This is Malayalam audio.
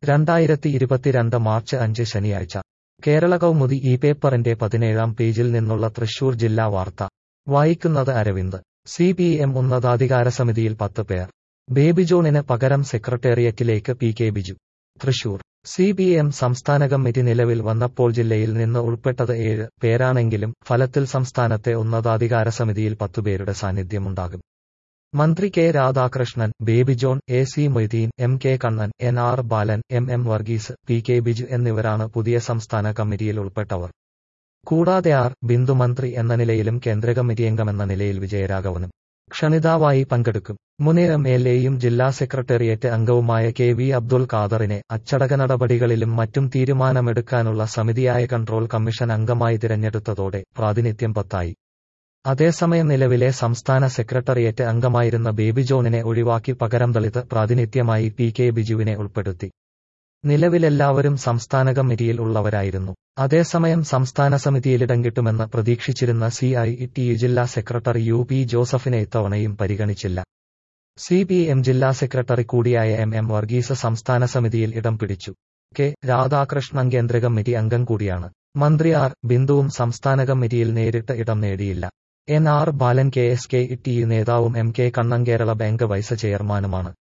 രണ്ടായിരത്തി ഇരുപത്തിരണ്ട് മാർച്ച് അഞ്ച് ശനിയാഴ്ച കേരള കൗമുദി ഈ പേപ്പറിന്റെ പതിനേഴാം പേജിൽ നിന്നുള്ള തൃശൂർ ജില്ലാ വാർത്ത വായിക്കുന്നത് അരവിന്ദ് സി പി എം ഉന്നതാധികാര സമിതിയിൽ പത്ത് പേർ ബേബി ജോണിന് പകരം സെക്രട്ടേറിയറ്റിലേക്ക് P K Biju Thrissur C P M സംസ്ഥാന കമ്മിറ്റി നിലവിൽ വന്നപ്പോൾ ജില്ലയിൽ നിന്ന് ഉൾപ്പെട്ടത് ഏഴ് പേരാണെങ്കിലും ഫലത്തിൽ സംസ്ഥാനത്തെ ഉന്നതാധികാര സമിതിയിൽ പത്തുപേരുടെ സാന്നിധ്യമുണ്ടാകും മന്ത്രി K Radhakrishnan Baby John A C Moideen M K Kannan N R Balan M M Varghese P K Biju എന്നിവരാണ് പുതിയ സംസ്ഥാന കമ്മിറ്റിയിൽ ഉൾപ്പെട്ടവർ കൂടാതെ ആർ ബിന്ദു മന്ത്രി എന്ന നിലയിലും കേന്ദ്ര കമ്മിറ്റി അംഗമെന്ന നിലയിൽ വിജയരാഘവനും ക്ഷണിതാവായി പങ്കെടുക്കും മുൻ എം എൽ എയും ജില്ലാ സെക്രട്ടേറിയറ്റ് അംഗവുമായ കെ വി അബ്ദുൾ ഖാദറിനെ അച്ചടക്ക നടപടികളിലും മറ്റും തീരുമാനമെടുക്കാനുള്ള സമിതിയായ കൺട്രോൾ കമ്മീഷൻ അംഗമായി തിരഞ്ഞെടുത്തതോടെ പ്രാതിനിധ്യം പത്തായി അതേസമയം നിലവിലെ സംസ്ഥാന സെക്രട്ടേറിയറ്റ് അംഗമായിരുന്ന ബേബി ജോണിനെ ഒഴിവാക്കി പകരം ദളിത് പ്രാതിനിധ്യമായി പി കെ ബിജുവിനെ ഉൾപ്പെടുത്തി നിലവിലെല്ലാവരും സംസ്ഥാന കമ്മിറ്റിയിൽ ഉള്ളവരായിരുന്നു അതേസമയം സംസ്ഥാന സമിതിയിൽ ഇടം കിട്ടുമെന്ന് പ്രതീക്ഷിച്ചിരുന്ന സി ഐ ടി യു ജില്ലാ സെക്രട്ടറി യു പി ജോസഫിനെ ഇത്തവണയും പരിഗണിച്ചില്ല സി പി എം ജില്ലാ സെക്രട്ടറി കൂടിയായ എം എം വർഗീസ് സംസ്ഥാന സമിതിയിൽ ഇടം പിടിച്ചു കെ രാധാകൃഷ്ണൻ കേന്ദ്ര കമ്മിറ്റി അംഗം കൂടിയാണ് മന്ത്രി ആർ ബിന്ദുവും സംസ്ഥാന കമ്മിറ്റിയിൽ നേരിട്ട് ഇടം നേടിയില്ല N R Balan K S K T U നേതാവും M K Kannan Kerala bank vice ചെയർമാനുമാണ്